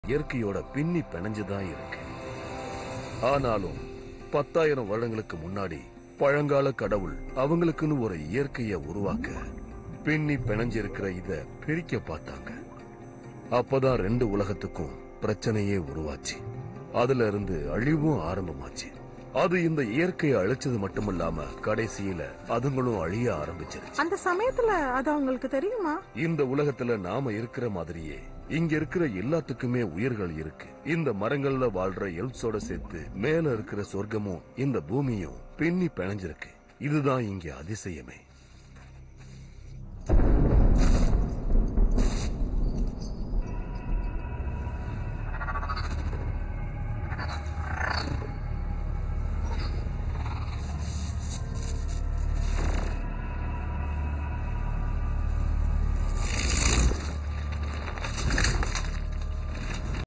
இயற்கையோட பின்னி பிணைஞ்சுதான் இருக்கு ஆனாலும் பத்தாயிரம் வருடங்களுக்கு முன்னாடி பழங்கால கடவுள் அவங்களுக்குன்னு ஒரு இயற்கைய உருவாக்க பின்னி பிணைஞ்சிருக்கிற இத பிரிக்க பார்த்தாங்க அப்பதான் ரெண்டு உலகத்துக்கும் பிரச்சனையே உருவாச்சு அதுல இருந்து அழிவும் ஆரம்பமாச்சு அது இந்த இயற்கையை அழிச்சது மட்டுமில்லாம கடைசியில அதுங்களும் அழிய ஆரம்பிச்சிருச்சு அந்த சமயத்துல அது அவங்களுக்கு தெரியுமா இந்த உலகத்துல நாம இருக்கிற மாதிரியே இங்க இருக்கிற எல்லாத்துக்குமே உயிர்கள் இருக்கு இந்த மரங்கள்ல வாழ்ற எல்ப்ஸோட சேர்த்து மேல இருக்கிற சொர்க்கமும் இந்த பூமியும் பின்னி பிணைஞ்சிருக்கு இதுதான் இங்க அதிசயமே